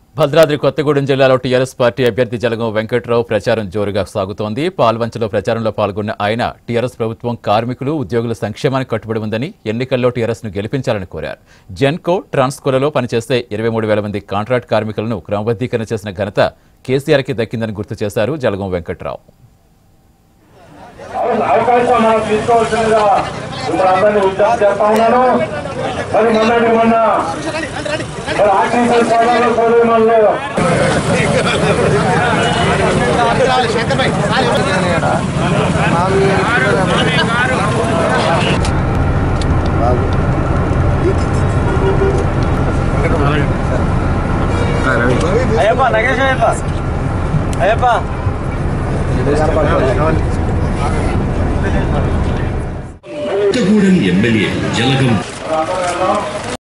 భద్రాద్రి కొత్తగూడెం జిల్లాలో TRS party అభ్యర్థి జలగం వెంకట్రావు ప్రచారం జోరుగా సాగుతోంది పాల్వంచలో ప్రచారంలో పాల్గొన్న ఆయన టీఆర్ఎస్ ప్రభుత్వం కార్మికులు ఉద్యోగుల సంక్షేమానికి కట్టుబడి ఉందని ఎన్నికల్లో టీఆర్ఎస్ ను గెలిపించాలని కోరారు జెన్కో ట్రాన్స్కోలలో పనిచేసే ఇరవై మూడు వేల మంది కాంట్రాక్ట్ కార్మికులను క్రమబద్ధీకరణ చేసిన ఘనత కేసీఆర్కి దక్కిందని గుర్తు చేశారు జలగం వెంకట్రావు అవకాశం మనం తీసుకోవాల్సిందిగా ఇప్పుడు అందరినీ విజ్ఞప్తి చేస్తా ఉన్నాను మరి మొన్నటి మొన్న మరి ఆర్టీసీ సోదరులు సోదరులు అయ్యప్ప నగేష్ అయ్యప్ప అయ్యప్ప కొత్తగూడెం ఎమ్మెల్యే జలగం అందరూ